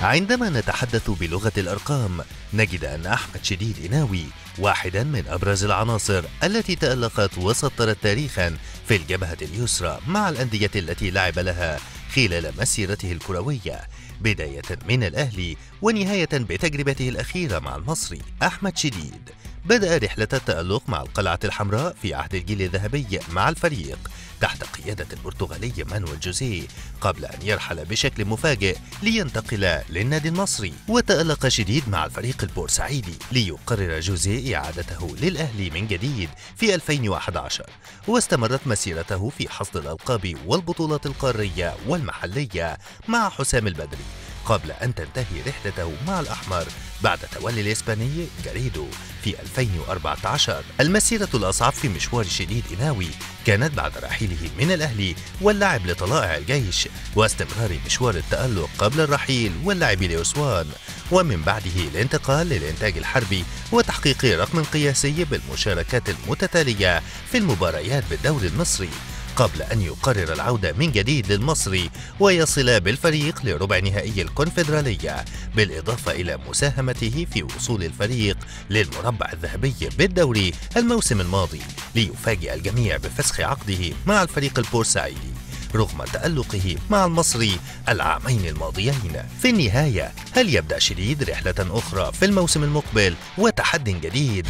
عندما نتحدث بلغة الأرقام نجد أن أحمد شديد إناوي واحدا من أبرز العناصر التي تألقت وسطرت تاريخا في الجبهة اليسرى مع الأندية التي لعب لها خلال مسيرته الكروية بداية من الأهلي ونهاية بتجربته الأخيرة مع المصري أحمد شديد بدأ رحلة التألق مع القلعة الحمراء في عهد الجيل الذهبي مع الفريق تحت قيادة البرتغالي مانويل جوزيه قبل أن يرحل بشكل مفاجئ لينتقل للنادي المصري وتألق شديد مع الفريق البورسعيدي ليقرر جوزيه إعادته للأهلي من جديد في 2011 واستمرت مسيرته في حصد الألقاب والبطولات القارية والمحلية مع حسام البدري قبل أن تنتهي رحلته مع الأحمر بعد تولي الإسباني جاريدو في 2014 المسيرة الأصعب في مشوار شديد إناوي كانت بعد رحيله من الأهلي واللعب لطلائع الجيش واستمرار مشوار التألق قبل الرحيل واللعب لأسوان ومن بعده الانتقال للإنتاج الحربي وتحقيق رقم قياسي بالمشاركات المتتالية في المباريات بالدوري المصري قبل أن يقرر العودة من جديد للمصري ويصل بالفريق لربع نهائي الكونفدرالية بالإضافة إلى مساهمته في وصول الفريق للمربع الذهبي بالدوري الموسم الماضي ليفاجئ الجميع بفسخ عقده مع الفريق البورسعيدي رغم تألقه مع المصري العامين الماضيين في النهاية هل يبدأ شديد رحلة أخرى في الموسم المقبل وتحد جديد؟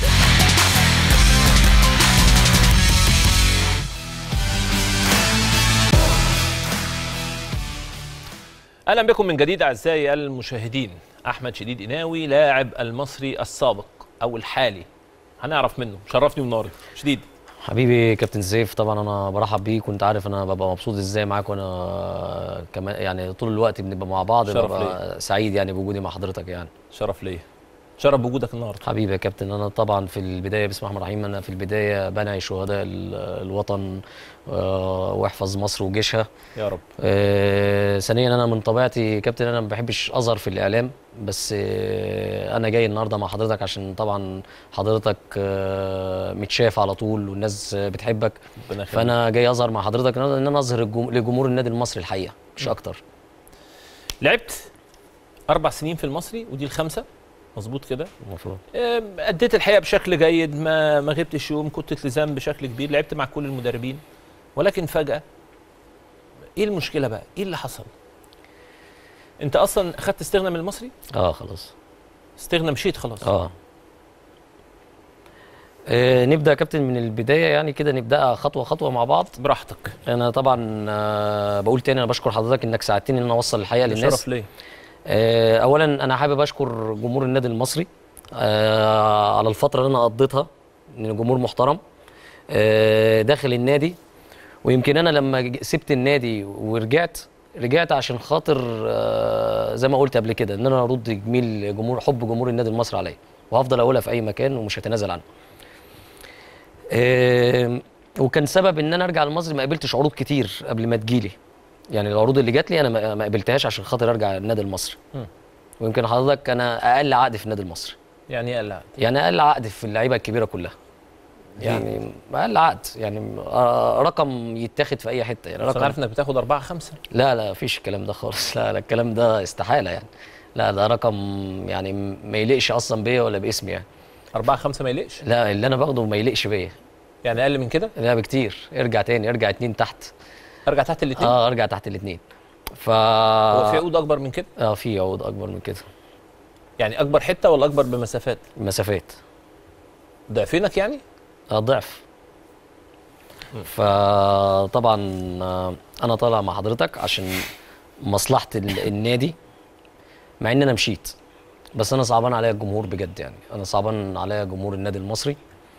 اهلا بكم من جديد اعزائي المشاهدين احمد شديد قناوي لاعب المصري السابق او الحالي هنعرف منه شرفني ونوري شديد حبيبي كابتن سيف طبعا انا برحب بيك وانت عارف انا ببقى مبسوط ازاي معاك وانا كمان يعني طول الوقت بنبقى مع بعض شرف ببقى سعيد يعني بوجودي مع حضرتك يعني شرف ليا شرف بوجودك النهارده حبيبي يا كابتن انا طبعا في البدايه بسم الله الرحمن الرحيم انا في البدايه بنعي شهداء ال- الوطن آه، واحفظ مصر وجيشها يا رب آه، ثانيا انا من طبيعتي كابتن انا ما بحبش اظهر في الاعلام بس آه، انا جاي النهارده مع حضرتك عشان طبعا حضرتك آه، متشاف على طول والناس آه، بتحبك ربنا يخليك فانا جاي اظهر مع حضرتك النهارده ان انا اظهر الجم- لجمهور النادي المصري الحقيقه مش اكتر لعبت اربع سنين في المصري ودي الخامسه مظبوط كده المفروض أم، اديت الحقيقه بشكل جيد ما ما غبتش يوم كنت التزام بشكل كبير لعبت مع كل المدربين ولكن فجاه ايه المشكله بقى ايه اللي حصل انت اصلا اخدت استغنى من المصري اه خلاص استغنى مشيت خلاص اه آه، نبدا يا كابتن من البدايه يعني كده نبداها خطوه خطوه مع بعض براحتك انا طبعا آه، بقول تاني انا بشكر حضرتك انك ساعدتني ان انا اوصل الحقيقه للناس شرف ليا آه، اولا انا حابب اشكر جمهور النادي المصري آه، على الفتره اللي انا قضيتها من جمهور محترم آه، داخل النادي ويمكن انا لما ج- سبت النادي ورجعت رجعت عشان خاطر آه، زي ما قلت قبل كده ان انا ارد جميل جمهور حب جمهور النادي المصري عليا وهفضل اقولها في اي مكان ومش هتنازل عنها آه، وكان سبب ان انا ارجع المصري ما قابلتش عروض كتير قبل ما تجيلي يعني العروض اللي جات لي انا ما ما قابلتهاش عشان خاطر ارجع النادي المصري مم. ويمكن حضرتك انا اقل عقد في النادي المصري يعني ايه لا يعني اقل عقد في اللعيبه الكبيره كلها يعني اقل عقد يعني آه، رقم يتاخد في اي حته يعني بس انا رقم عارف انك بتاخد أربعة خمسة لا لا مفيش الكلام ده خالص لا لا الكلام ده استحاله يعني لا ده رقم يعني ما يليقش اصلا بيا ولا باسمي يعني أربعة خمسة ما يليقش لا اللي انا باخده ما يليقش بيا يعني أقل من كده لا بكتير ارجع تاني ارجع اتنين تحت أرجع تحت الاتنين اه ارجع تحت الاتنين ف هو في عقود أكبر من كده اه في عقود اكبر من كده يعني أكبر حتة ولا أكبر بمسافات مسافات ضعفينك يعني آه، ضعف فطبعا آه، انا طالع مع حضرتك عشان مصلحه ال- النادي مع ان انا مشيت بس انا صعبان عليا الجمهور بجد يعني انا صعبان عليا جمهور النادي المصري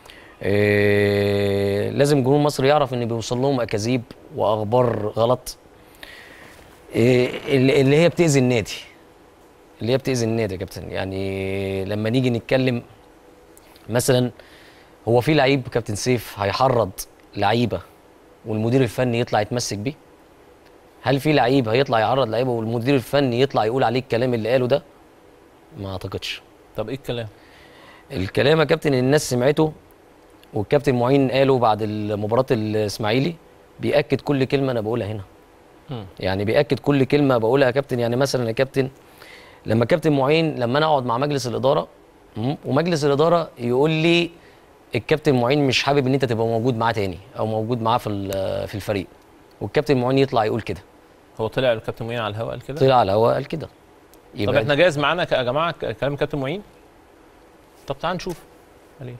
إيه لازم جمهور مصر يعرف ان بيوصل لهم اكاذيب واخبار غلط إيه اللي اللي هي بتاذي النادي اللي هي بتاذي النادي يا كابتن يعني لما نيجي نتكلم مثلا هو في لعيب كابتن سيف هيحرض لعيبه والمدير الفني يطلع يتمسك بيه هل في لعيب هيطلع يعرض لعيبه والمدير الفني يطلع يقول عليه الكلام اللي قاله ده ما اعتقدش طب إيه الكلام الكلام يا كابتن الناس سمعته والكابتن معين قاله بعد مباراه الاسماعيلي بياكد كل كلمه انا بقولها هنا مم. يعني بياكد كل كلمه بقولها يا كابتن يعني مثلا يا كابتن لما كابتن معين لما انا اقعد مع مجلس الاداره مم، ومجلس الاداره يقول لي الكابتن معين مش حابب ان انت تبقى موجود معاه تاني او موجود معاه في ال- في الفريق والكابتن معين يطلع يقول كده هو طلع الكابتن معين على الهواء قال كده طلع على الهواء قال كده طب يبقى احنا جاهز معانا ك- يا جماعه ك- كلام كابتن معين طب تعال نشوف عليه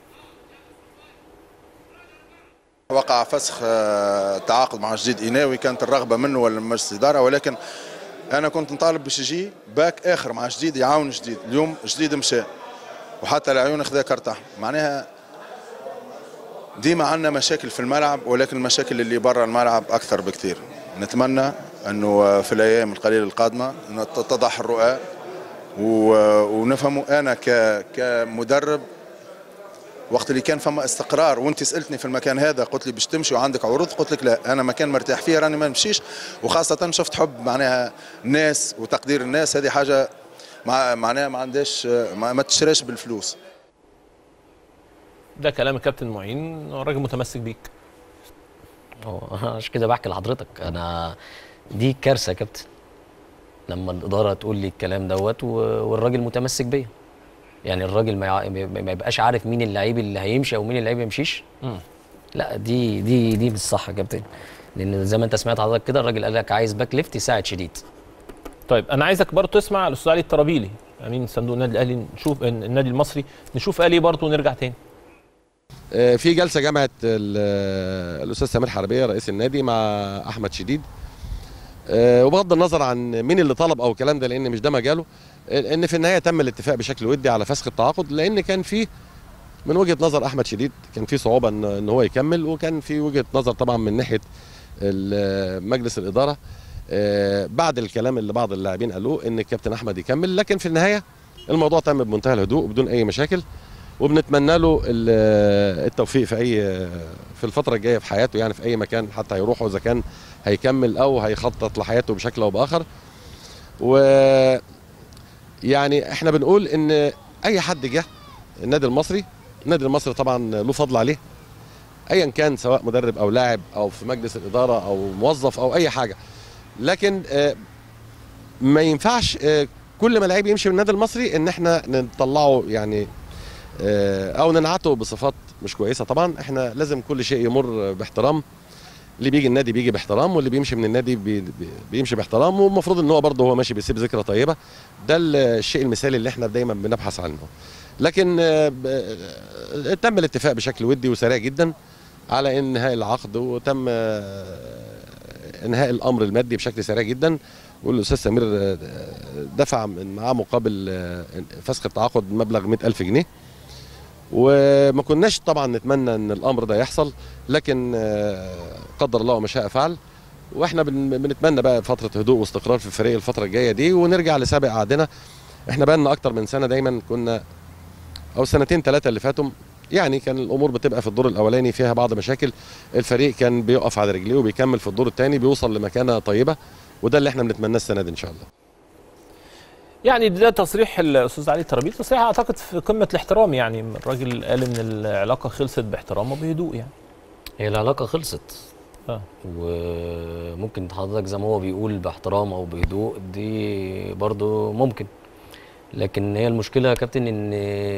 وقع فسخ آه، تعاقد مع جديد إناوي كانت الرغبة منه ولا من مجلس الإدارة ولكن أنا كنت نطالب باش يجي باك آخر مع جديد يعاون جديد اليوم جديد مشى وحتى العيون خذا كارت أحمر معناها ديما عندنا مشاكل في الملعب ولكن المشاكل اللي برا الملعب أكثر بكثير نتمنى أنه في الأيام القليلة القادمة أن تتضح الرؤى و- ونفهموا أنا ك- كمدرب وقت اللي كان فما استقرار وانت سالتني في المكان هذا قلت لي باش تمشي وعندك عروض قلت لك لا انا مكان مرتاح فيه راني ما نمشيش وخاصه شفت حب معناها الناس وتقدير الناس هذه حاجه مع معناها ما عندهاش ما, ما تشراش بالفلوس ده كلام الكابتن معين هو راجل متمسك بيك هو عشان كده بحكي لحضرتك انا دي كارثه يا كابتن لما الاداره تقول لي الكلام دوت و- والراجل متمسك بيا يعني الراجل ما يع- ما ما يبقاش عارف مين اللعيب اللي هيمشي او مين اللعيب ما يمشيش مم. لا دي دي دي مش صح يا كابتن لان زي ما انت سمعت حضرتك كده الراجل قال لك عايز باك ليفت يساعد شديد طيب انا عايزك برضه تسمع الاستاذ علي الطرابيلي امين صندوق النادي الاهلي نشوف النادي المصري نشوف قال ايه برضه ونرجع تاني آه، في جلسه جامعه ال- الاستاذ سمير حربيه رئيس النادي مع احمد شديد آه، وبغض النظر عن مين اللي طلب او الكلام ده لان مش ده مجاله آه، ان في النهايه تم الاتفاق بشكل ودي على فسخ التعاقد لان كان في من وجهه نظر احمد شديد كان في صعوبه ان ان هو يكمل وكان في وجهه نظر طبعا من ناحيه ال- مجلس الاداره آه، بعد الكلام اللي بعض اللاعبين قالوه ان الكابتن احمد يكمل لكن في النهايه الموضوع تم بمنتهى الهدوء بدون اي مشاكل وبنتمنى له ال- التوفيق في اي في الفتره الجايه في حياته يعني في اي مكان حتى هيروحه اذا كان هيكمل او هيخطط لحياته بشكل او باخر و يعني احنا بنقول ان اي حد جه النادي المصري النادي المصري طبعا له فضل عليه ايا كان سواء مدرب او لاعب او في مجلس الاداره او موظف او اي حاجه لكن آه، ما ينفعش آه، كل ما لعيب يمشي من النادي المصري ان احنا نطلعه يعني آه، او ننعته بصفات مش كويسه طبعا احنا لازم كل شيء يمر باحترام اللي بيجي النادي بيجي باحترام واللي بيمشي من النادي بي بي- بيمشي باحترام والمفروض ان هو برضه هو ماشي بيسيب ذكرى طيبه ده الشيء المثالي اللي احنا دايما بنبحث عنه لكن آه، ب- آه، تم الاتفاق بشكل ودي وسريع جدا على انهاء العقد وتم آه، انهاء الامر المادي بشكل سريع جدا والاستاذ سمير آه، دفع من معاه مقابل آه، فسخ التعاقد مبلغ 100000 جنيه وما كناش طبعا نتمنى ان الامر ده يحصل لكن آه، قدر الله ما شاء فعل واحنا بن- بنتمنى بقى فتره هدوء واستقرار في الفريق الفتره الجايه دي ونرجع لسابق عهدنا احنا بقى لنا اكتر من سنه دايما كنا او سنتين ثلاثه اللي فاتوا يعني كان الامور بتبقى في الدور الاولاني فيها بعض مشاكل الفريق كان بيقف على رجليه وبيكمل في الدور الثاني بيوصل لمكانه طيبه وده اللي احنا بنتمناه السنه دي ان شاء الله يعني ده تصريح الاستاذ علي الطرابيلي تصريح اعتقد في قمه الاحترام يعني الراجل قال ان العلاقه خلصت باحترام وبهدوء يعني هي العلاقه خلصت اه وممكن حضرتك زي ما هو بيقول باحترام او بهدوء دي برضو ممكن لكن هي المشكله يا كابتن ان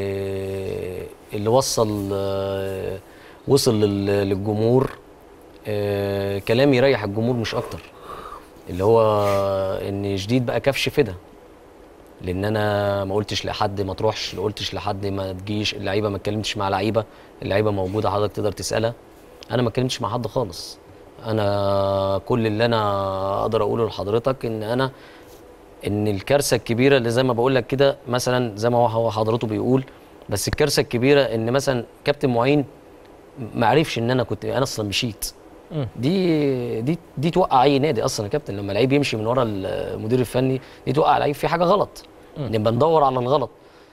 اللي وصل آه، وصل لل- للجمهور آه، كلام يريح الجمهور مش اكتر اللي هو ان جديد بقى كفش فدا لان انا ما قلتش لحد ما تروحش ما قلتش لحد ما تجيش اللعيبه ما اتكلمتش مع لعيبه اللعيبه موجوده حضرتك تقدر تسالها انا ما اتكلمتش مع حد خالص انا كل اللي انا اقدر اقوله لحضرتك ان انا ان الكارثه الكبيره اللي زي ما بقول لك كده مثلا زي ما هو- هو حضرته بيقول بس الكارثه الكبيره ان مثلا كابتن معين ما عرفش ان انا كنت انا اصلا مشيت مم. دي دي دي توقع اي نادي اصلا يا كابتن لما لعيب يمشي من ورا المدير الفني دي توقع لعيب في حاجه غلط نبقى ندور على الغلط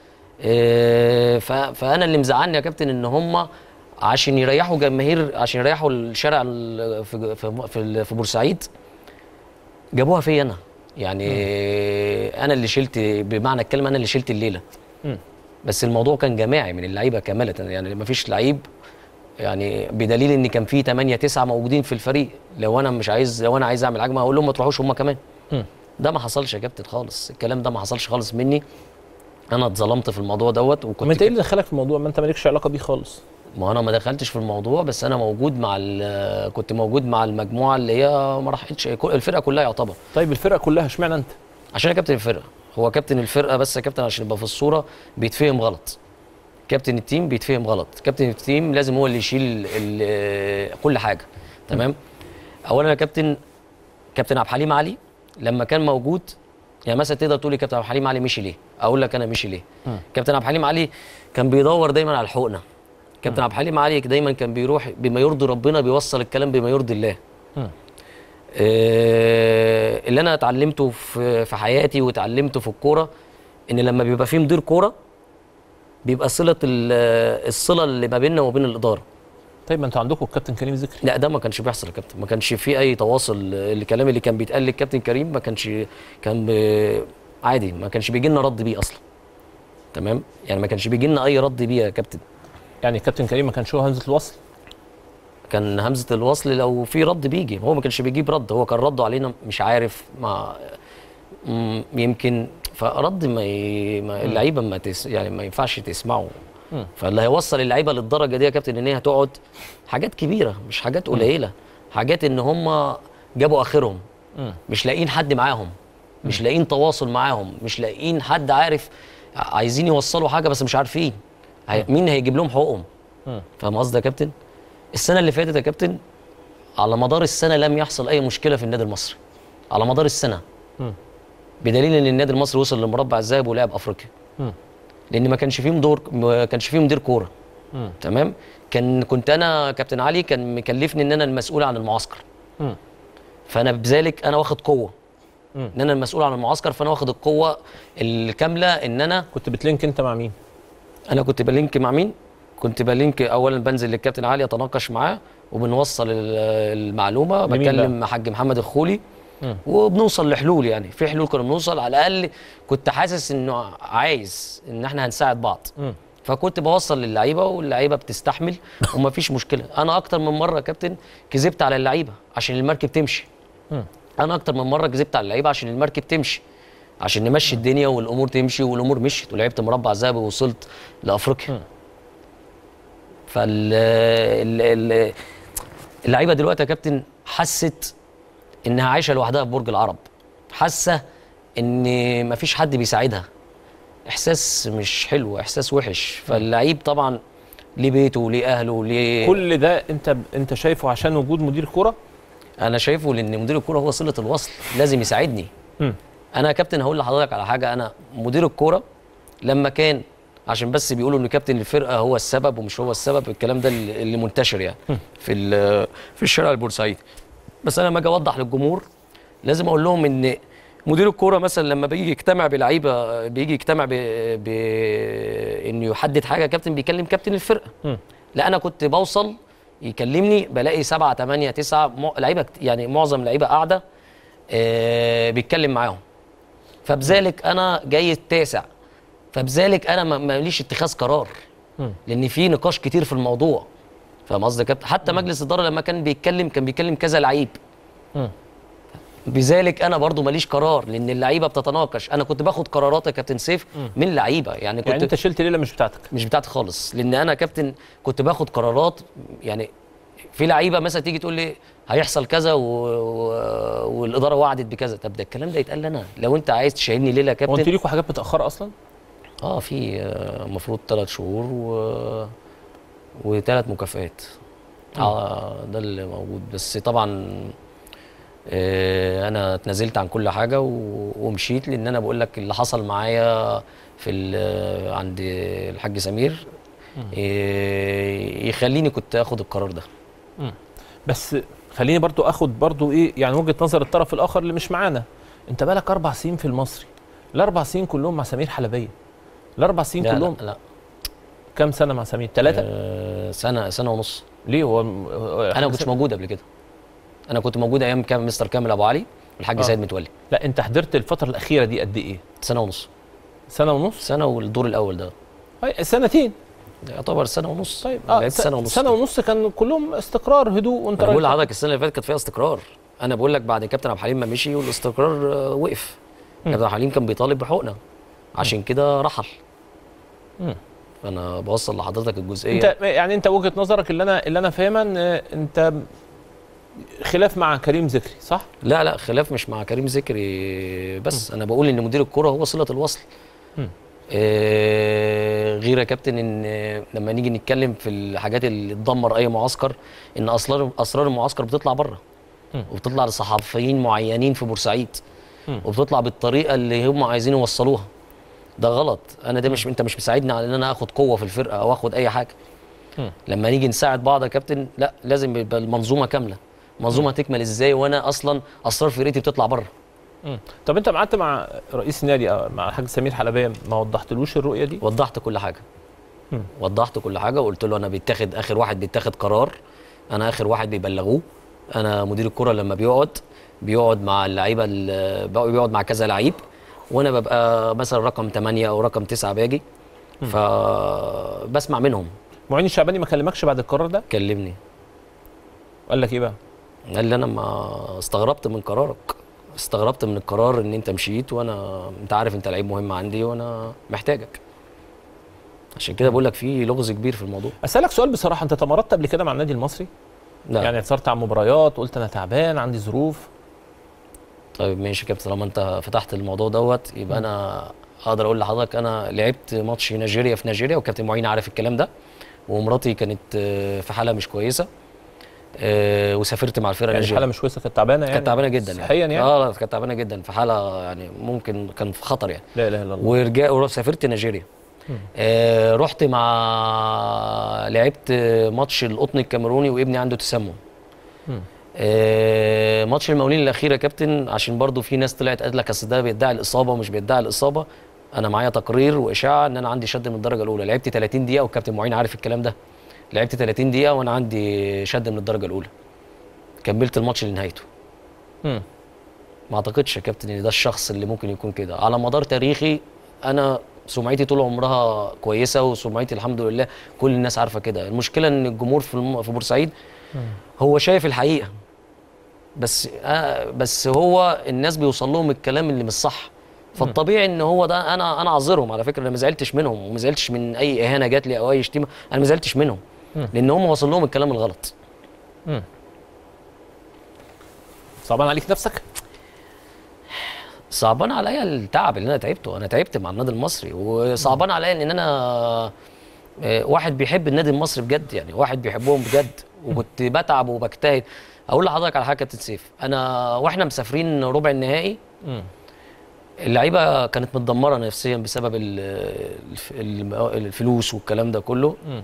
إيه، ف- فانا اللي مزعلني يا كابتن ان هم عشان يريحوا جماهير عشان يريحوا الشارع ال- في في في في بورسعيد جابوها فيا انا يعني انا اللي شلت بمعنى الكلمه انا اللي شلت الليله مم. بس الموضوع كان جماعي من اللعيبه كامله يعني ما فيش لعيب يعني بدليل ان كان في 8 9 موجودين في الفريق لو انا مش عايز لو انا عايز اعمل هجمه هقول لهم ما تروحوش هم كمان مم. ده ما حصلش يا كابتن خالص الكلام ده ما حصلش خالص مني انا اتظلمت في الموضوع دوت ما وكنت انت ايه اللي دخلك في الموضوع ما انت مالكش علاقه بيه خالص ما انا ما دخلتش في الموضوع بس انا موجود مع ال- كنت موجود مع المجموعه اللي هي ما راحتش الفرقه كلها يعتبر طيب الفرقه كلها اشمعنى انت عشان أنا كابتن الفرقه هو كابتن الفرقه بس يا كابتن عشان يبقى في الصوره بيتفهم غلط كابتن التيم بيتفهم غلط كابتن التيم لازم هو اللي يشيل ال- ال- كل حاجه تمام اولا يا كابتن كابتن عبد الحليم علي لما كان موجود يعني مثلا تقدر تقول لي كابتن عبد الحليم علي مشي ليه اقول لك انا مشي ليه كابتن عبد الحليم علي كان بيدور دايما على الحقنه كابتن عبد الحليم علي دايما كان بيروح بما يرضي ربنا بيوصل الكلام بما يرضي الله آه، اللي انا اتعلمته في في حياتي واتعلمته في الكوره ان لما بيبقى في مدير كوره بيبقى صله ال- الصله اللي ما بيننا وبين الاداره طيب ما انتوا عندكم الكابتن كريم ذكري لا ده ما كانش بيحصل يا كابتن ما كانش في اي تواصل الكلام اللي كان بيتقال للكابتن كريم ما كانش كان ب- عادي ما كانش بيجي لنا رد بيه اصلا تمام يعني ما كانش بيجي لنا اي رد بيه يا كابتن يعني الكابتن كريم ما كانش هو همزه الوصل كان همزه الوصل لو في رد بيجي هو ما كانش بيجيب رد هو كان رده علينا مش عارف ما مم، يمكن فرد ما, ي... ما اللعيبه ما تس... يعني ما ينفعش تسمعه مم. فاللي هيوصل اللعيبه للدرجه دي يا كابتن ان هي هتقعد حاجات كبيره مش حاجات قليله حاجات ان هم جابوا اخرهم مم. مش لاقيين حد معاهم مش لاقيين تواصل معاهم مش لاقيين حد عارف عايزين يوصلوا حاجه بس مش عارفين هي... مين هيجيب لهم حقوقهم مم. فاهم قصدي يا كابتن السنه اللي فاتت يا كابتن على مدار السنه لم يحصل اي مشكله في النادي المصري على مدار السنه مم. بدليل ان النادي المصري وصل لمربع الذهب ولعب افريقيا مم. لان ما كانش فيه مدور ما كانش فيه مدير كوره مم. تمام كان كنت انا كابتن علي كان مكلفني ان انا المسؤول عن المعسكر مم. فانا بذلك انا واخد قوه مم. ان انا المسؤول عن المعسكر فانا واخد القوه الكامله ان انا كنت بتلينك انت مع مين انا كنت بلينك مع مين كنت بلينك اولا بنزل للكابتن علي اتناقش معاه وبنوصل ال- المعلومه لمين بكلم حاج محمد الخولي مم. وبنوصل لحلول يعني في حلول كنا بنوصل على الاقل كنت حاسس انه عايز ان احنا هنساعد بعض مم. فكنت بوصل للعيبه واللعيبه بتستحمل ومفيش مشكله انا اكتر من مره يا كابتن كذبت على اللعيبه عشان المركب تمشي مم. انا اكتر من مره كذبت على اللعيبه عشان المركب تمشي عشان نمشي الدنيا والامور تمشي والامور مشيت ولعبت مربع ذهبي ووصلت لافريقيا مم. فال ال- ال- اللعيبه دلوقتي يا كابتن حست انها عايشه لوحدها في برج العرب حاسه ان مفيش حد بيساعدها احساس مش حلو احساس وحش فاللعيب طبعا ليه بيته وليه اهله وليه كل ده انت انت شايفه عشان وجود مدير كوره انا شايفه لان مدير الكوره هو صله الوصل لازم يساعدني مم. انا يا كابتن هقول لحضرتك على حاجه انا مدير الكوره لما كان عشان بس بيقولوا ان كابتن الفرقه هو السبب ومش هو السبب الكلام ده اللي اللي منتشر يعني في ال- في الشارع البورسعيدي بس انا لما اجي اوضح للجمهور لازم اقول لهم ان مدير الكوره مثلا لما بيجي يجتمع بلعيبه بيجي يجتمع ب... ب... انه يحدد حاجه كابتن بيكلم كابتن الفرقه مم. لا انا كنت بوصل يكلمني بلاقي سبعة تمانية تسعة مع- لعيبه كت- يعني معظم لعيبه قاعده آه بيتكلم معاهم فبذلك انا جاي التاسع فبذلك انا ما- ماليش اتخاذ قرار مم. لان في نقاش كتير في الموضوع فاهم قصدي يا كابتن حتى مجلس الاداره لما كان بيتكلم كان بيتكلم كذا لعيب مم. بذلك انا برضو ماليش قرار لان اللعيبه بتتناقش انا كنت باخد قرارات يا كابتن سيف من لعيبه يعني كنت يعني انت شلت ليله مش بتاعتك مش بتاعتي خالص لان انا كابتن كنت باخد قرارات يعني في لعيبه مثلا تيجي تقول لي هيحصل كذا و... و... والاداره وعدت بكذا طب ده الكلام ده يتقال لي انا لو انت عايز تشيلني ليله يا هو انتوا كابتن ليكوا حاجات متاخره اصلا اه في آه، المفروض ثلاث شهور و وثلاث مكافآت اه ده اللي موجود بس طبعا آه انا اتنازلت عن كل حاجه و... ومشيت لان انا بقول لك اللي حصل معايا في ال... عند الحاج سمير آه يخليني كنت اخد القرار ده بس خليني برضو اخد برضو ايه يعني وجهه نظر الطرف الاخر اللي مش معانا انت بقالك اربع سنين في المصري الاربع سنين كلهم مع سمير حلبيه الاربع سنين لا كلهم لا, لا. كام سنه مع سمير ثلاثه آه سنه سنه ونص ليه هو انا ما كنتش موجود قبل كده انا كنت موجود ايام كام مستر كامل ابو علي والحاج آه. سيد متولي لا انت حضرت الفتره الاخيره دي قد ايه سنه ونص سنه ونص سنه والدور الاول ده أي سنتين يعتبر سنه ونص طيب آه اه لعبت س- سنه ونص سنه ونص كان كلهم استقرار هدوء وانت انا بقول رايح- لحضرتك السنه اللي فاتت كانت فيها استقرار انا بقول لك بعد كابتن عبد الحليم ما مشي والاستقرار آه، وقف كابتن عبد الحليم كان بيطالب بحقنه عشان كده رحل مم. انا بوصل لحضرتك الجزئيه انت يعني انت وجهه نظرك اللي انا اللي انا فاهمها ان انت خلاف مع كريم ذكري صح؟ لا لا خلاف مش مع كريم ذكري بس انا بقول ان مدير الكره هو صله الوصل مم. آه غير يا كابتن ان آه، لما نيجي نتكلم في الحاجات اللي تدمر اي معسكر ان اسرار اسرار المعسكر بتطلع بره مم. وبتطلع لصحفيين معينين في بورسعيد مم. وبتطلع بالطريقه اللي هم عايزين يوصلوها ده غلط انا ده مش انت مش مساعدني على ان انا اخد قوه في الفرقه او اخد اي حاجه مم. لما نيجي نساعد بعض يا كابتن لا لازم يبقى المنظومه كامله منظومه تكمل ازاي وانا اصلا اسرار فرقتي بتطلع بره مم. طب انت قعدت مع رئيس النادي أو مع الحاج سمير حلبيه ما وضحتلوش الرؤيه دي؟ وضحت كل حاجه مم. وضحت كل حاجه وقلت له انا بيتاخد اخر واحد بيتاخد قرار انا اخر واحد بيبلغوه انا مدير الكره لما بيقعد بيقعد مع اللعيبه ال- بيقعد مع كذا لعيب وانا ببقى مثلا رقم 8 او رقم 9 باجي فبسمع منهم معين الشعباني ما كلمكش بعد القرار ده؟ كلمني قال لك ايه بقى؟ قال لي انا ما استغربت من قرارك استغربت من القرار ان انت مشيت وانا انت عارف انت لعيب مهم عندي وانا محتاجك عشان كده بقول لك في لغز كبير في الموضوع اسالك سؤال بصراحه انت تمردت قبل كده مع النادي المصري؟ لا يعني اعتذرت عن مباريات قلت انا تعبان عندي ظروف طيب ماشي يا كابتن طالما انت فتحت الموضوع دوت يبقى انا اقدر اقول لحضرتك انا لعبت ماتش نيجيريا في نيجيريا وكابتن معين عارف الكلام ده ومراتي كانت آه، في حاله مش كويسه آه، وسافرت مع الفرقه يعني نيجيريا الحاله مش كويسه كانت تعبانه يعني كانت تعبانه جدا صحيا يعني؟ اه لا، كانت تعبانه جدا في حاله يعني ممكن كان في خطر يعني لا اله الا الله ورجع وسافرت نيجيريا آه رحت مع لعبت ماتش القطن الكاميروني وابني عنده تسمم مم. آه ماتش المقاولين الاخير يا كابتن عشان برضو في ناس طلعت قالت لك اصل ده بيدعي الاصابه ومش بيدعي الاصابه انا معايا تقرير واشاعه ان انا عندي شد من الدرجه الاولى لعبت 30 دقيقه والكابتن معين عارف الكلام ده لعبت 30 دقيقه وانا عندي شد من الدرجه الاولى كملت الماتش لنهايته مم. ما اعتقدش يا كابتن ان ده الشخص اللي ممكن يكون كده على مدار تاريخي انا سمعتي طول عمرها كويسه وسمعتي الحمد لله كل الناس عارفه كده المشكله ان الجمهور في الم... في بورسعيد هو شايف الحقيقه بس آه بس هو الناس بيوصل لهم الكلام اللي مش صح فالطبيعي ان هو ده انا انا اعذرهم على فكره انا ما زعلتش منهم وما زعلتش من اي اهانه جات لي او اي شتيمه انا ما زعلتش منهم لان هم وصل لهم الكلام الغلط صعبان عليك نفسك؟ صعبان عليا التعب اللي انا تعبته انا تعبت مع النادي المصري وصعبان عليا ان انا آه، واحد بيحب النادي المصري بجد يعني واحد بيحبهم بجد وكنت بتعب وبجتهد اقول لحضرتك على حاجه يا كابتن سيف انا واحنا مسافرين ربع النهائي مم. اللعيبه كانت متدمره نفسيا بسبب ال- الف- الم- الفلوس والكلام ده كله مم.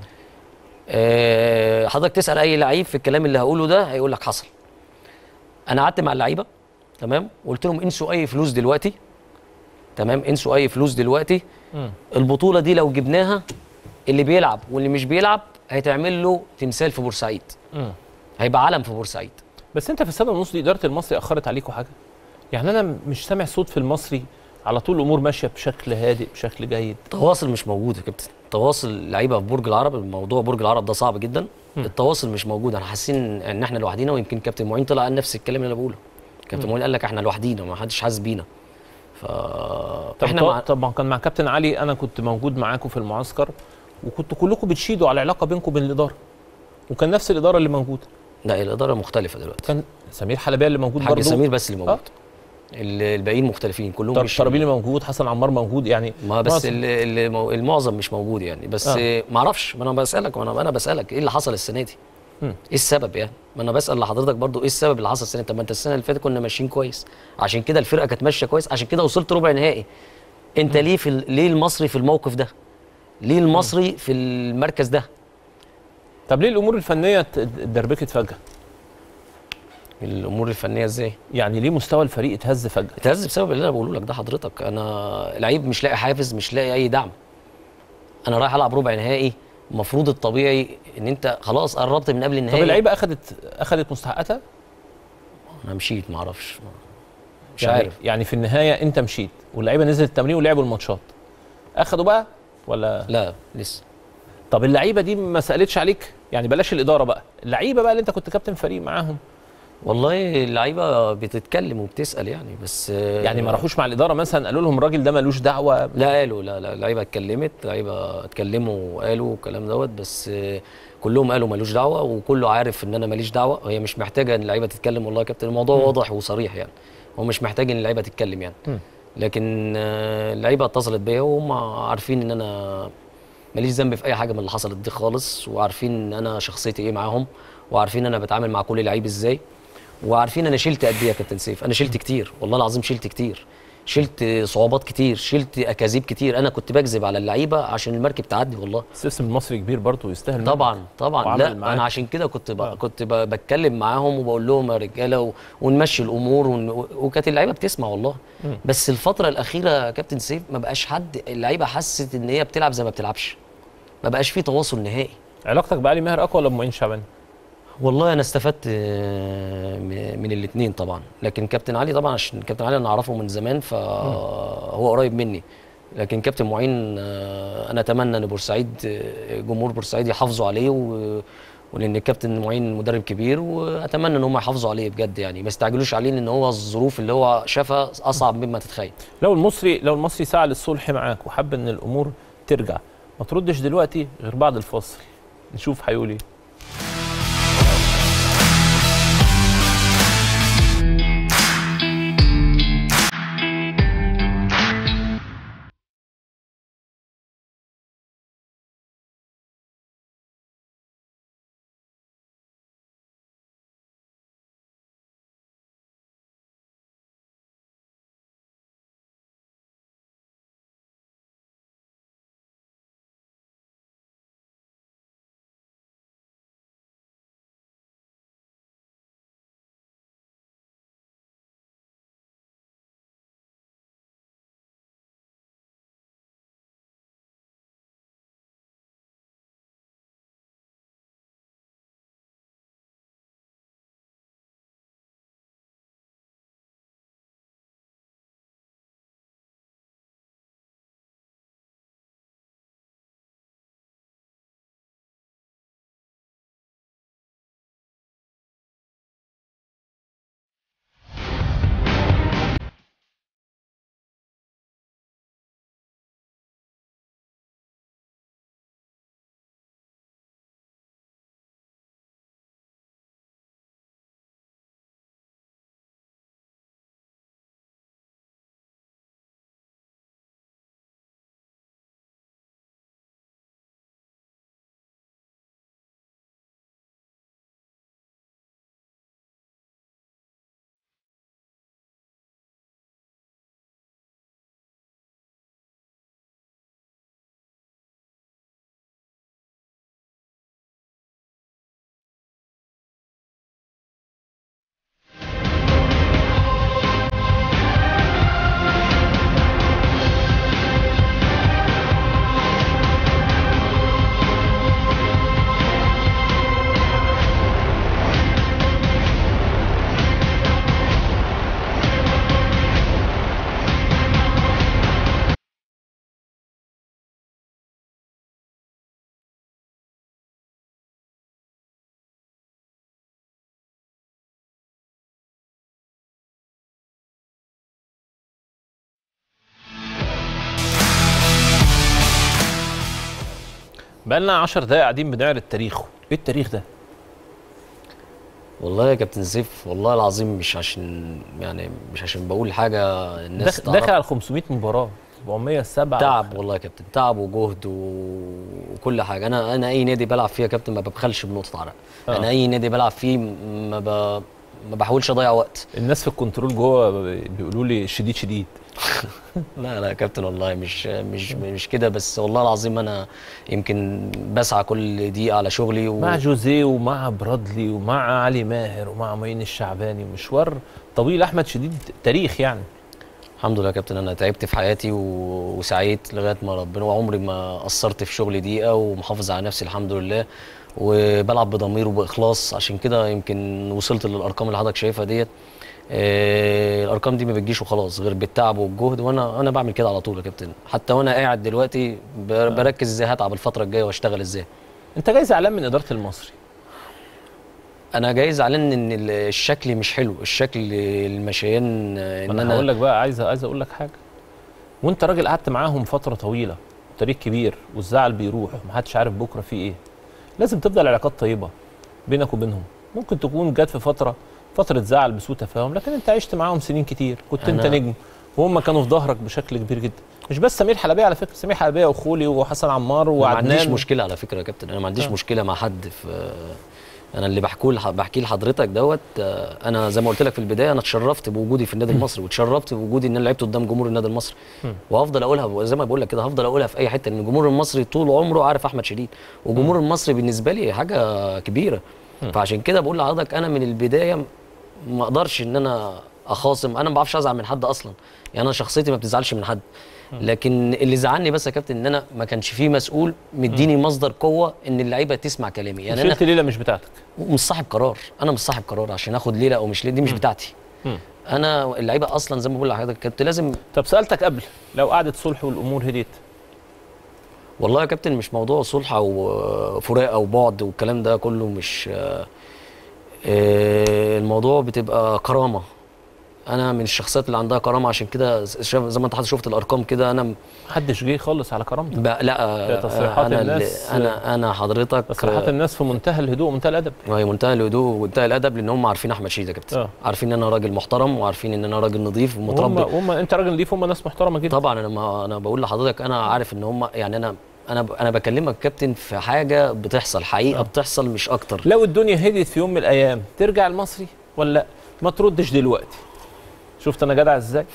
آه، حضرتك تسال اي لعيب في الكلام اللي هقوله ده هيقول لك حصل انا قعدت مع اللعيبه تمام وقلت لهم انسوا اي فلوس دلوقتي تمام انسوا اي فلوس دلوقتي مم. البطوله دي لو جبناها اللي بيلعب واللي مش بيلعب هيتعمل له تمثال في بورسعيد مم. هيبقى علم في بورسعيد بس انت في السنه ونص دي اداره المصري اخرت عليكم حاجه؟ يعني انا مش سامع صوت في المصري على طول الامور ماشيه بشكل هادئ بشكل جيد التواصل مش موجود يا كابتن تواصل لعيبه في برج العرب الموضوع برج العرب ده صعب جدا التواصل مش موجود احنا حاسين ان احنا لوحدينا ويمكن كابتن معين طلع قال نفس الكلام اللي انا بقوله كابتن معين قال لك احنا لوحدينا ما حدش حاسس بينا ف طب احنا طب- مع... طبعا كان مع كابتن علي انا كنت موجود معاكم في المعسكر وكنتوا كلكم بتشيدوا على العلاقه بينكم وبين الاداره وكان نفس الاداره اللي موجوده لا الاداره مختلفه دلوقتي كان سمير حلبيه اللي موجود حاج برضه سمير بس اللي موجود آه. ال- الباقيين مختلفين كلهم طر- مش طرابيلي موجود حسن عمار موجود يعني ما بس معظم- ال- ال- مو- المعظم مش موجود يعني بس آه. آه. ما اعرفش ما انا بسالك ما انا انا بسالك ايه اللي حصل السنه دي؟ مم. ايه السبب يعني؟ ما انا بسال لحضرتك برضو ايه السبب اللي حصل السنه دي؟ طب ما انت السنه اللي فاتت كنا ماشيين كويس عشان كده الفرقه كانت ماشيه كويس عشان كده وصلت ربع نهائي انت ليه في ال- ليه المصري في الموقف ده؟ ليه المصري في المركز ده؟ طب ليه الامور الفنيه ات- اتدربكت فجاه؟ الامور الفنيه ازاي؟ يعني ليه مستوى الفريق اتهز فجاه؟ اتهز بسبب اللي انا بقوله لك ده حضرتك انا لعيب مش لاقي حافز مش لاقي اي دعم انا رايح العب ربع نهائي المفروض الطبيعي ان انت خلاص قربت من قبل طب النهائي اللعيبه اخذت اخذت مستحقاتها؟ انا مشيت ما اعرفش مش يعني عارف يعني في النهايه انت مشيت واللعيبه نزلت التمرين ولعبوا الماتشات اخدوا بقى ولا لا لسه طب اللعيبه دي ما سالتش عليك يعني بلاش الاداره بقى اللعيبه بقى اللي انت كنت كابتن فريق معاهم والله اللعيبه بتتكلم وبتسال يعني بس يعني ما راحوش مع الاداره مثلا قالوا لهم الراجل ده ملوش دعوه لا قالوا لا لا اللعيبه اتكلمت اللعيبه اتكلموا وقالوا الكلام دوت بس آه، كلهم قالوا ملوش دعوه وكله عارف ان انا ماليش دعوه هي مش محتاجه ان اللعيبه تتكلم والله يا كابتن الموضوع واضح وصريح يعني هو مش محتاج ان اللعيبه تتكلم يعني مم. لكن آه، اللعيبه اتصلت بيا وهم عارفين ان انا ماليش ذنب في اي حاجه من اللي حصلت دي خالص وعارفين ان انا شخصيتي ايه معاهم وعارفين انا بتعامل مع كل لعيب ازاي وعارفين انا شلت قد ايه يا كابتن سيف انا شلت كتير والله العظيم شلت كتير شلت صعوبات كتير شلت اكاذيب كتير انا كنت بكذب على اللعيبه عشان المركب تعدي والله السيستم المصري كبير برضه يستاهل منك. طبعا طبعا وعمل لا معاك. انا عشان كده كنت ب... آه. كنت ب... بتكلم معاهم وبقول لهم يا رجاله و... ونمشي الامور ون... وكانت اللعيبه بتسمع والله مم. بس الفتره الاخيره يا كابتن سيف ما بقاش حد اللعيبه حست ان هي بتلعب زي ما بتلعبش ما بقاش في تواصل نهائي علاقتك بعلي ماهر اقوى ولا بمعين شعبان؟ والله انا استفدت آه، م- من الاثنين طبعا لكن كابتن علي طبعا عشان كابتن علي انا اعرفه من زمان فهو قريب مني لكن كابتن معين آه، انا اتمنى ان بورسعيد آه، جمهور بورسعيد يحافظوا عليه و ولان الكابتن معين مدرب كبير واتمنى ان هم يحافظوا عليه بجد يعني ما يستعجلوش عليه لان هو الظروف اللي هو شافها اصعب مما تتخيل لو المصري لو المصري سعى للصلح معاك وحب ان الامور ترجع ما تردش دلوقتي غير بعد الفاصل نشوف هيقول ايه بقالنا 10 دقايق قاعدين بنعرض تاريخه ايه التاريخ ده والله يا كابتن سيف والله العظيم مش عشان يعني مش عشان بقول حاجه الناس داخل, داخل على 500 مباراه 407 تعب والله يا كابتن تعب وجهد و- وكل حاجه انا انا اي نادي بلعب فيه يا كابتن ما ببخلش بنقطه عرق آه. انا اي نادي بلعب فيه ما ب... ما بحاولش اضيع وقت الناس في الكنترول جوه بيقولوا لي شديد شديد لا لا يا كابتن والله مش مش مش كده بس والله العظيم انا يمكن بسعى كل دقيقه على شغلي و... مع جوزيه ومع برادلي ومع علي ماهر ومع معين الشعباني مشوار طويل احمد شديد تاريخ يعني الحمد لله يا كابتن انا تعبت في حياتي و... وسعيت لغايه ما ربنا وعمري ما قصرت في شغلي دقيقه ومحافظ على نفسي الحمد لله وبلعب بضمير وباخلاص عشان كده يمكن وصلت للارقام اللي حضرتك شايفها ديت آه، الارقام دي ما بتجيش وخلاص غير بالتعب والجهد وانا انا بعمل كده على طول يا كابتن حتى وانا قاعد دلوقتي ب- بركز ازاي هتعب الفتره الجايه واشتغل ازاي انت جاي زعلان من اداره المصري انا جاي زعلان ان ال- الشكل مش حلو الشكل المشيان آه، ان انا انا هقول لك بقى عايز عايز اقول لك حاجه وانت راجل قعدت معاهم فتره طويله تاريخ كبير والزعل بيروح ومحدش عارف بكره في ايه لازم تفضل علاقات طيبه بينك وبينهم ممكن تكون جت في فتره فتره زعل بسوء تفاهم لكن انت عشت معاهم سنين كتير كنت انت أنا- نجم وهم كانوا في ظهرك بشكل كبير جدا مش بس سمير حلبيه على فكره سمير حلبيه وخولي وحسن عمار ما عنديش وعدنان مشكله على فكره يا كابتن انا ما عنديش آه. مشكله مع حد في انا اللي بحكيه لح- بحكيه لحضرتك دوت آه، انا زي ما قلت لك في البدايه انا اتشرفت بوجودي في النادي المصري واتشرفت بوجودي ان انا لعبت قدام جمهور النادي المصري وهفضل اقولها زي ما بقول لك كده هفضل اقولها في اي حته ان الجمهور المصري طول عمره عارف احمد شديد والجمهور المصري بالنسبه لي حاجه كبيره فعشان كده بقول لحضرتك انا من البدايه ما اقدرش ان انا اخاصم انا ما بعرفش ازعل من حد اصلا يعني انا شخصيتي ما بتزعلش من حد لكن اللي زعلني بس يا كابتن ان انا ما كانش فيه مسؤول مديني مصدر قوه ان اللعيبه تسمع كلامي يعني انا شلت ليله مش بتاعتك مش صاحب قرار انا مش صاحب قرار عشان اخد ليله او مش ليله دي مش بتاعتي مم. انا اللعيبه اصلا زي ما بقول لحضرتك كنت لازم طب سالتك قبل لو قعدت صلح والامور هديت والله يا كابتن مش موضوع صلح او فراق او بعد والكلام ده كله مش آه، آه، الموضوع بتبقى كرامه انا من الشخصيات اللي عندها كرامه عشان كده شاف- زي ما انت حضرتك شفت الارقام كده انا محدش جه خالص على كرامتك ب- لا ده تصريحات انا الناس- اللي- انا انا حضرتك تصريحات الناس في منتهى الهدوء ومنتهى الادب وهي منتهى الهدوء ومنتهى الادب لان هم عارفين احمد شيد يا كابتن آه. عارفين ان انا راجل محترم وعارفين ان انا راجل نظيف وهم ومتربي هم انت راجل نضيف هم ناس محترمه جدا طبعا انا ما انا بقول لحضرتك انا عارف ان هم يعني انا انا ب- انا بكلمك كابتن في حاجه بتحصل حقيقه بتحصل مش اكتر لو الدنيا هديت في يوم من الايام ترجع المصري ولا لا ما تردش دلوقتي شفت انا جدع ازاي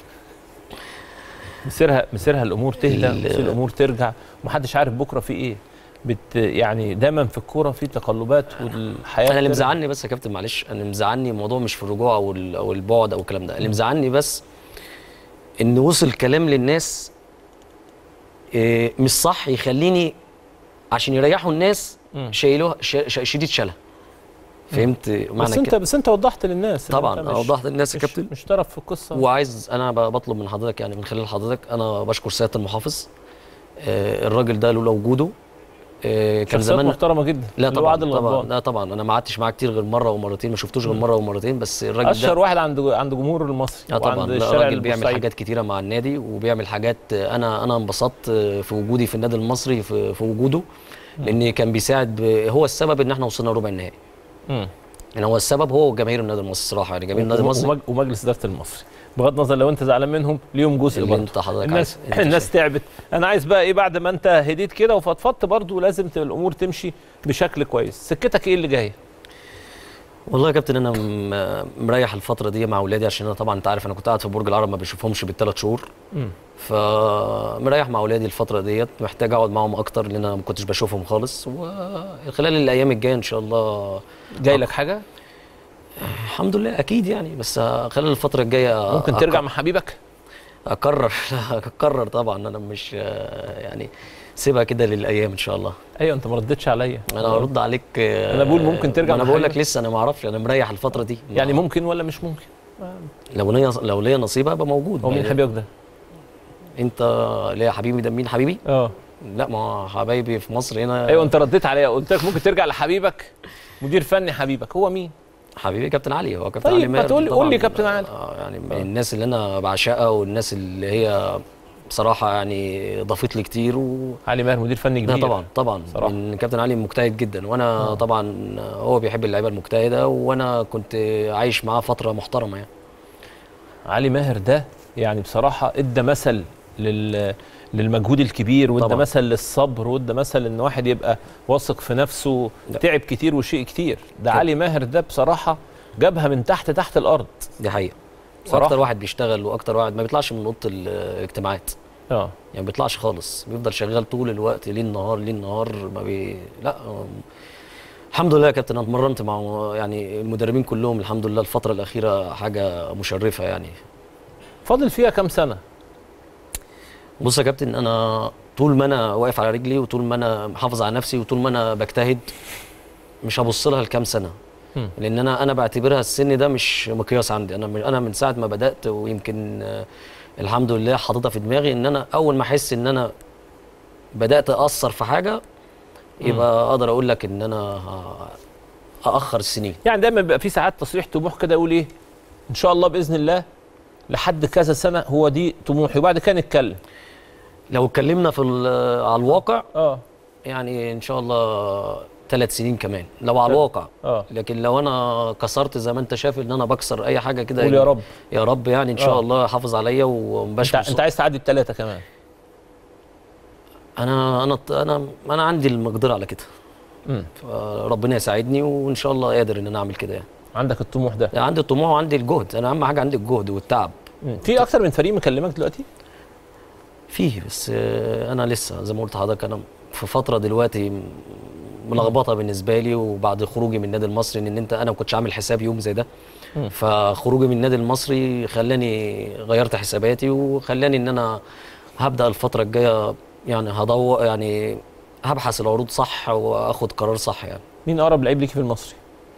مسيرها مسيرها الامور تهدى ال- مسير الامور ترجع ومحدش عارف بكره في ايه بت يعني دايما في الكوره في تقلبات والحياه انا اللي بترجع. مزعلني بس يا كابتن معلش انا اللي مزعلني الموضوع مش في الرجوع او ال- او البعد او الكلام ده اللي مزعلني بس ان وصل كلام للناس إيه، مش صح يخليني عشان يريحوا الناس مم. شايلوها ش- ش- شديد شالها فهمت بس معنى انت كده بس انت وضحت للناس إن طبعا أنت انا مش- وضحت للناس يا مش, كابتن مش طرف في القصه وعايز انا ب- بطلب من حضرتك يعني من خلال حضرتك انا بشكر سياده المحافظ آه، الراجل ده لولا وجوده آه، كان شخصيات زمان محترمه جدا لا اللي هو طبعا عادل طبعا الغضبان لا طبعا انا ما قعدتش معاه كتير غير مره ومرتين ما شفتوش غير مره ومرتين بس الراجل اشهر ده واحد عند عند جمهور المصري اه طبعا وعند لا الشارع راجل بيعمل البورسعيدي. حاجات كتيره مع النادي وبيعمل حاجات انا انا انبسطت في وجودي في النادي المصري في, في وجوده لان كان بيساعد ب- هو السبب ان احنا وصلنا ربع النهائي مم. يعني هو السبب هو وجماهير النادي المصري الصراحه يعني جماهير النادي وم- المصري ومج- ومجلس اداره المصري بغض النظر لو انت زعلان منهم ليهم جزء اللي برضه انت حضرتك الناس عايز- انت الناس تعبت انا عايز بقى ايه بعد ما انت هديت كده وفضفضت برضه لازم تبقى الامور تمشي بشكل كويس سكتك ايه اللي جايه والله يا كابتن انا م- مريح الفتره دي مع اولادي عشان انا طبعا انت عارف انا كنت قاعد في برج العرب ما بشوفهمش بالثلاث شهور مم. فمريح مع اولادي الفتره ديت محتاج اقعد معاهم اكتر لان انا ما كنتش بشوفهم خالص وخلال الايام الجايه ان شاء الله جاي لك حاجه الحمد لله اكيد يعني بس خلال الفتره الجايه ممكن أك- ترجع مع حبيبك اكرر اكرر طبعا انا مش يعني سيبها كده للايام ان شاء الله ايوه انت ما ردتش عليا انا هرد عليك أنا بقول ممكن ترجع انا مع بقول لك حبيبك. لسه انا ما اعرفش انا مريح الفتره دي يعني ممكن ولا مش ممكن لو ليا لو ليا نصيب هبقى موجود هو مين يعني حبيبك ده انت ليا حبيبي ده مين حبيبي اه لا ما هو حبايبي في مصر هنا ايوه انت رديت عليا قلت لك ممكن ترجع لحبيبك مدير فني حبيبك هو مين حبيبي كابتن علي هو كابتن طيب، علي ما ماهر تقول- طبعاً، قول لي كابتن علي. آه يعني من الناس اللي انا بعشقها والناس اللي هي بصراحه يعني ضافت لي كتير و علي ماهر مدير فني لا كبير طبعا طبعا صراحة. من كابتن علي مجتهد جدا وانا طبعا هو بيحب اللعيبه المجتهده وانا كنت عايش معاه فتره محترمه يعني علي ماهر ده يعني بصراحه ادى مثل لل للمجهود الكبير وادى طبعاً. مثل للصبر وادى مثل ان واحد يبقى واثق في نفسه لا. تعب كتير وشيء كتير ده طبعاً. علي ماهر ده بصراحه جابها من تحت تحت الارض دي حقيقه صراحة. اكتر واحد بيشتغل واكتر واحد ما بيطلعش من اوضه الاجتماعات اه يعني ما بيطلعش خالص بيفضل شغال طول الوقت ليل نهار ليل نهار ما بي لا أم، الحمد لله يا كابتن انا اتمرنت مع يعني المدربين كلهم الحمد لله الفتره الاخيره حاجه مشرفه يعني فاضل فيها كام سنه بص يا كابتن انا طول ما انا واقف على رجلي وطول ما انا محافظ على نفسي وطول ما انا بجتهد مش هبص لها لكام سنه مم. لان انا انا بعتبرها السن ده مش مقياس عندي انا من انا من ساعه ما بدات ويمكن آه، الحمد لله حاططها في دماغي ان انا اول ما احس ان انا بدات اثر في حاجه يبقى اقدر اقول لك ان انا ه- اخر السنين يعني دايما بيبقى في ساعات تصريح طموح كده يقول ايه ان شاء الله باذن الله لحد كذا سنه هو دي طموحي وبعد كده نتكلم لو اتكلمنا في ال- على الواقع اه يعني ان شاء الله ثلاث سنين كمان لو على الواقع اه لكن لو انا كسرت زي ما انت شايف ان انا بكسر اي حاجه كده قول يا رب يا رب يعني ان شاء آه. الله حافظ عليا انت, ومبقاش انت عايز تعدي الثلاثه كمان انا انا انا انا عندي المقدره على كده مم. ربنا يساعدني وان شاء الله قادر ان انا اعمل كده يعني. عندك الطموح ده يعني عندي الطموح وعندي الجهد انا اهم حاجه عندي الجهد والتعب مم. في اكتر من فريق مكلمك دلوقتي فيه بس آه، انا لسه زي ما قلت لحضرتك انا في فتره دلوقتي م- ملخبطه بالنسبه لي وبعد خروجي من النادي المصري ان انت انا ما كنتش عامل حساب يوم زي ده مم. فخروجي من النادي المصري خلاني غيرت حساباتي وخلاني ان انا هبدا الفتره الجايه يعني هدور يعني هبحث العروض صح واخد قرار صح يعني مين اقرب لعيب ليكي في المصري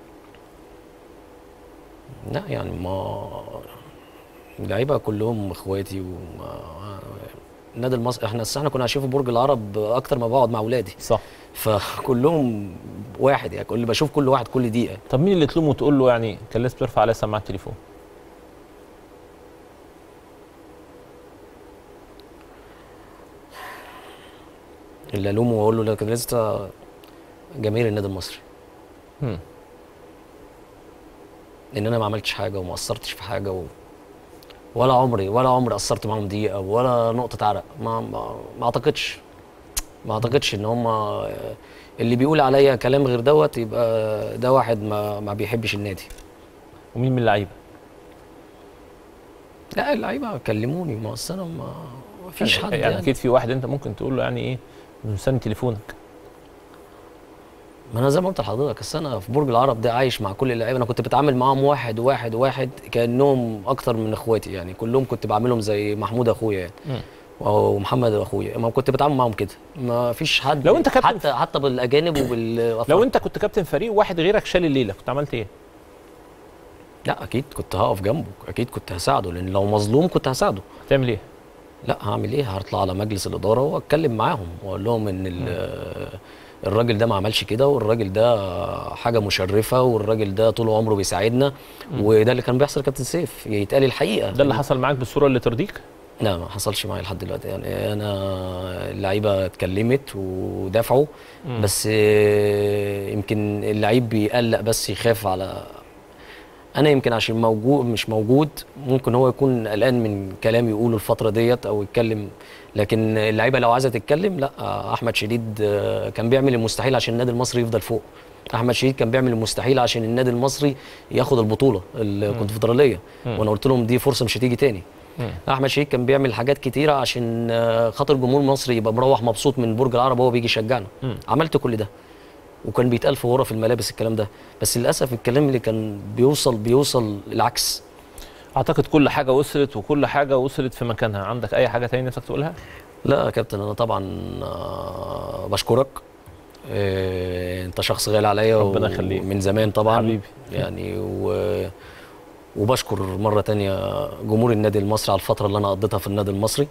لا يعني ما اللعيبه كلهم اخواتي وما النادي المصري احنا احنا كنا عايشين في برج العرب اكتر ما بقعد مع اولادي صح فكلهم واحد يعني كل بشوف كل واحد كل دقيقه طب مين اللي تلومه وتقول له يعني كان لازم ترفع عليه سماعه التليفون اللي الومه واقول له لكن لسه جماهير النادي المصري مم. ان انا ما عملتش حاجه وما قصرتش في حاجه و... ولا عمري ولا عمري قصرت معاهم دقيقه ولا نقطه عرق ما ما, ما اعتقدش ما اعتقدش ان هم اللي بيقول عليا كلام غير دوت يبقى ده واحد ما ما بيحبش النادي ومين من اللعيبه لا اللعيبه كلموني ما اصل انا ما ما فيش حد يعني, يعني, اكيد في واحد انت ممكن تقول له يعني ايه مستني تليفونك ما انا زي ما قلت لحضرتك اصل انا في برج العرب ده عايش مع كل اللعيبه انا كنت بتعامل معاهم واحد واحد واحد كانهم اكتر من اخواتي يعني كلهم كنت بعملهم زي محمود اخويا يعني مم. ومحمد اخويا ما كنت بتعامل معاهم كده ما فيش حد لو أنت كابتن حتى حتى بالاجانب وبالافراد لو انت كنت كابتن فريق وواحد غيرك شال الليله كنت عملت ايه لا اكيد كنت هقف جنبه اكيد كنت هساعده لان لو مظلوم كنت هساعده هتعمل ايه لا هعمل ايه هطلع على مجلس الاداره واتكلم معاهم واقول لهم ان ال- الراجل ده ما عملش كده والراجل ده حاجه مشرفه والراجل ده طول عمره بيساعدنا وده اللي كان بيحصل يا كابتن سيف يتقال الحقيقه ده اللي حصل معاك بالصوره اللي ترضيك لا ما حصلش معايا لحد دلوقتي يعني انا اللعيبه اتكلمت ودافعوا بس آه، يمكن اللعيب بيقلق بس يخاف على انا يمكن عشان موجود مش موجود ممكن هو يكون قلقان من كلام يقوله الفتره ديت او يتكلم لكن اللعيبه لو عايزه تتكلم لا آه، احمد شديد آه، كان بيعمل المستحيل عشان النادي المصري يفضل فوق احمد شديد كان بيعمل المستحيل عشان النادي المصري ياخد البطوله الكونفدراليه وانا قلت لهم دي فرصه مش هتيجي تاني احمد شريك كان بيعمل حاجات كتيره عشان آه، خاطر الجمهور المصري يبقى مروح مبسوط من برج العرب وهو بيجي يشجعنا عملت كل ده وكان بيتقال في غرف الملابس الكلام ده بس للاسف الكلام اللي كان بيوصل بيوصل العكس اعتقد كل حاجه وصلت وكل حاجه وصلت في مكانها عندك اي حاجه تاني نفسك تقولها لا يا كابتن انا طبعا آه، بشكرك آه، انت شخص غالي عليا ربنا يخليك. من زمان طبعا حبيبي. يعني و وبشكر مره تانية جمهور النادي المصري على الفتره اللي انا قضيتها في النادي المصري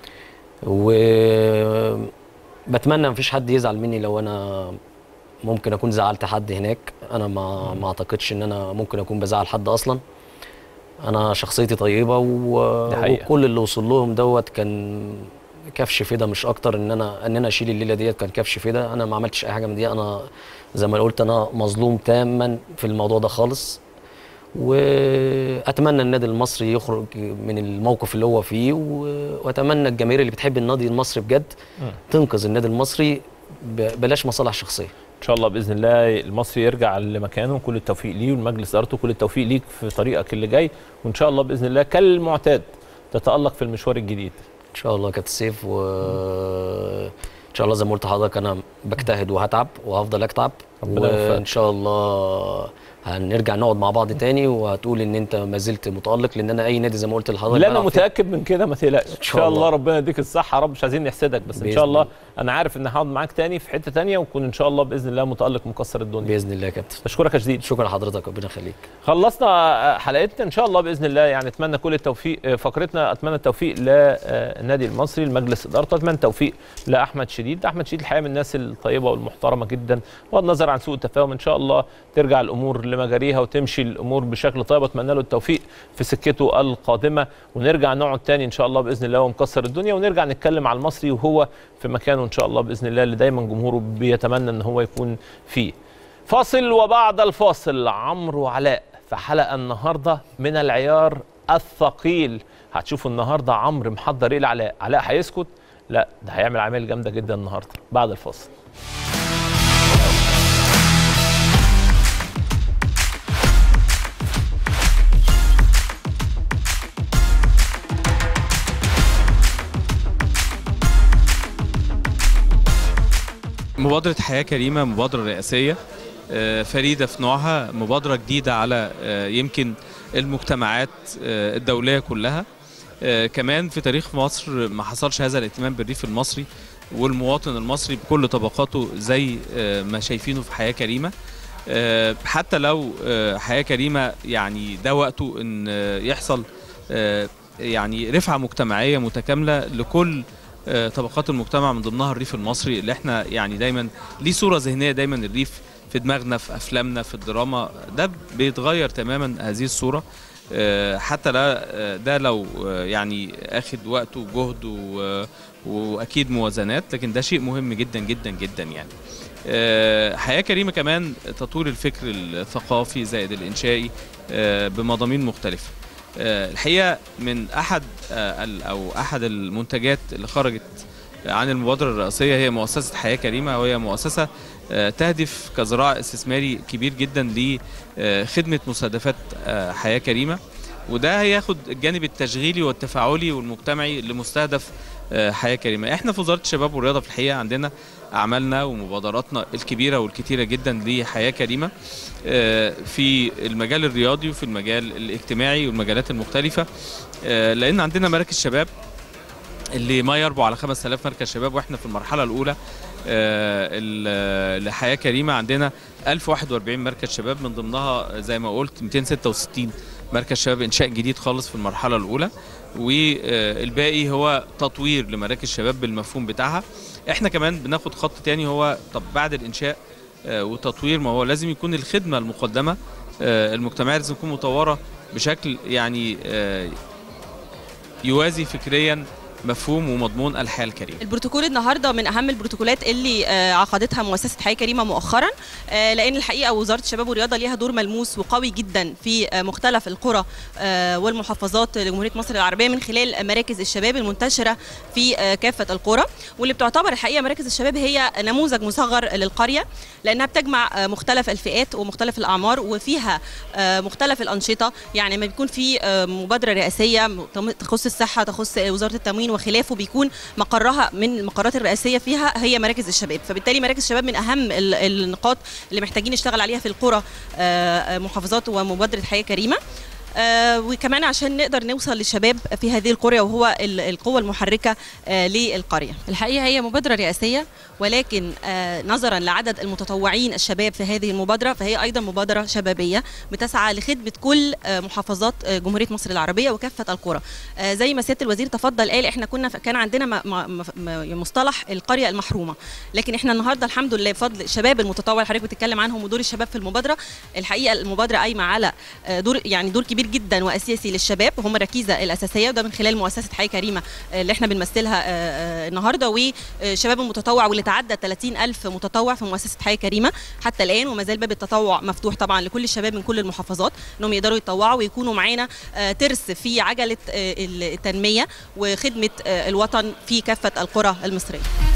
وبتمنى مفيش حد يزعل مني لو انا ممكن اكون زعلت حد هناك انا ما ما اعتقدش ان انا ممكن اكون بزعل حد اصلا انا شخصيتي طيبه و... دي حقيقة. وكل اللي وصل لهم دوت كان كفش فدا مش اكتر ان انا ان انا اشيل الليله ديت كان كفش فدا انا ما عملتش اي حاجه من دي انا زي ما قلت انا مظلوم تاما في الموضوع ده خالص واتمنى النادي المصري يخرج من الموقف اللي هو فيه و- واتمنى الجماهير اللي بتحب النادي المصري بجد تنقذ النادي المصري ب- بلاش مصالح شخصيه ان شاء الله باذن الله المصري يرجع لمكانه كل التوفيق ليه والمجلس ادارته كل التوفيق ليك في طريقك اللي جاي وان شاء الله باذن الله كالمعتاد تتالق في المشوار الجديد ان شاء الله يا كابتن سيف و ان شاء الله زي ما قلت لحضرتك انا بجتهد وهتعب وهفضل اتعب ربنا يوفقك. وان شاء الله هنرجع نقعد مع بعض تاني وهتقول ان انت ما زلت متالق لان انا اي نادي زي ما قلت لحضرتك لا انا بلعب فيه. متاكد من كده ما تقلقش ان شاء الله الله. ربنا يديك الصحه يا رب مش عايزين نحسدك بس ان بإذن شاء الله الله. انا عارف ان هقعد معاك تاني في حته تانيه وكون ان شاء الله باذن الله متالق مكسر الدنيا باذن الله يا كابتن بشكرك يا شديد شكرا لحضرتك ربنا يخليك خلصنا حلقتنا ان شاء الله باذن الله يعني اتمنى كل التوفيق فقرتنا اتمنى التوفيق للنادي المصري لمجلس ادارته اتمنى التوفيق لاحمد شديد احمد شديد الحقيقه من الناس الطيبه والمحترمه جدا بغض النظر عن سوء التفاهم ان شاء الله ترجع الامور لمجاريها وتمشي الامور بشكل طيب اتمنى له التوفيق في سكته القادمه ونرجع نقعد تاني ان شاء الله باذن الله ومكسر الدنيا ونرجع نتكلم على المصري وهو في مكانه ان شاء الله باذن الله اللي دايما جمهوره بيتمنى ان هو يكون فيه فاصل وبعد الفاصل عمرو وعلاء في حلقه النهارده من العيار الثقيل هتشوفوا النهارده عمرو محضر ايه لعلاء علاء هيسكت لا ده هيعمل عمل جامده جدا النهارده بعد الفاصل مبادرة حياة كريمة مبادرة رئاسية آه، فريدة في نوعها مبادرة جديدة على آه، يمكن المجتمعات آه، الدولية كلها آه، كمان في تاريخ مصر ما حصلش هذا الاهتمام بالريف المصري والمواطن المصري بكل طبقاته زي آه، ما شايفينه في حياة كريمة آه، حتى لو آه، حياة كريمة يعني ده وقته ان آه، يحصل آه، يعني رفعة مجتمعية متكاملة لكل آه، طبقات المجتمع من ضمنها الريف المصري اللي احنا يعني دايما ليه صورة ذهنية دايما الريف في دماغنا في افلامنا في الدراما ده بيتغير تماما هذه الصورة آه، حتى لا آه، ده لو آه، يعني اخد وقت وجهد و- واكيد موازنات لكن ده شيء مهم جدا جدا جدا يعني آه، حياة كريمة كمان تطوير الفكر الثقافي زائد الإنشائي آه، بمضامين مختلفة آه، الحقيقة من أحد آه، ال- أو أحد المنتجات اللي خرجت عن المبادرة الرئاسية هي مؤسسة حياة كريمة وهي مؤسسة آه، تهدف كذراع استثماري كبير جدا لخدمة مستهدفات آه، حياة كريمة وده هياخد الجانب التشغيلي والتفاعلي والمجتمعي لمستهدف آه، حياة كريمة احنا في وزارة الشباب والرياضة في الحقيقة عندنا أعمالنا ومبادراتنا الكبيرة والكتيرة جدا لحياة كريمة آه، في المجال الرياضي وفي المجال الاجتماعي والمجالات المختلفة آه، لأن عندنا مراكز شباب اللي ما يربو على 5000 مركز شباب واحنا في المرحله الاولى آه، ال- لحياه كريمه عندنا 1041 مركز شباب من ضمنها زي ما قلت 266 مركز شباب انشاء جديد خالص في المرحله الاولى والباقي هو تطوير لمراكز شباب بالمفهوم بتاعها احنا كمان بناخد خط تاني هو طب بعد الانشاء آه، وتطوير ما هو لازم يكون الخدمه المقدمه آه، المجتمعيه لازم تكون مطوره بشكل يعني آه، يوازي فكريا مفهوم ومضمون الحياه الكريمه البروتوكول النهارده من اهم البروتوكولات اللي آه، عقدتها مؤسسه حياه كريمه مؤخرا آه، لان الحقيقه وزاره الشباب والرياضه ليها دور ملموس وقوي جدا في آه، مختلف القرى آه، والمحافظات لجمهوريه مصر العربيه من خلال مراكز الشباب المنتشره في آه، كافه القرى واللي بتعتبر الحقيقه مراكز الشباب هي نموذج مصغر للقريه لانها بتجمع آه، مختلف الفئات ومختلف الاعمار وفيها آه، مختلف الانشطه يعني ما بيكون في آه، مبادره رئاسيه م- تخص الصحه تخص وزاره التموين وخلافه بيكون مقرها من المقرات الرئاسيه فيها هي مراكز الشباب فبالتالي مراكز الشباب من اهم ال- النقاط اللي محتاجين نشتغل عليها في القرى آه، آه، محافظات ومبادره حياه كريمه آه وكمان عشان نقدر نوصل للشباب في هذه القرية وهو ال- القوة المحركة آه للقرية الحقيقة هي مبادرة رئاسية ولكن آه نظرا لعدد المتطوعين الشباب في هذه المبادرة فهي أيضا مبادرة شبابية بتسعى لخدمة كل آه محافظات آه جمهورية مصر العربية وكافة القرى آه زي ما سيادة الوزير تفضل قال احنا كنا كان عندنا م- م- م- مصطلح القرية المحرومة لكن احنا النهارده الحمد لله بفضل الشباب المتطوع اللي حضرتك بتتكلم عنهم ودور الشباب في المبادرة الحقيقة المبادرة قايمة على آه، دور يعني دور كبير جدا واساسي للشباب هم الركيزه الاساسيه وده من خلال مؤسسه حياه كريمه آه، اللي احنا بنمثلها آه، آه، النهارده وشباب المتطوع واللي تعدى 30 الف متطوع في مؤسسه حياه كريمه حتى الان وما زال باب التطوع مفتوح طبعا لكل الشباب من كل المحافظات انهم يقدروا يتطوعوا ويكونوا معانا آه، ترس في عجله آه، التنميه وخدمه آه، الوطن في كافه القرى المصريه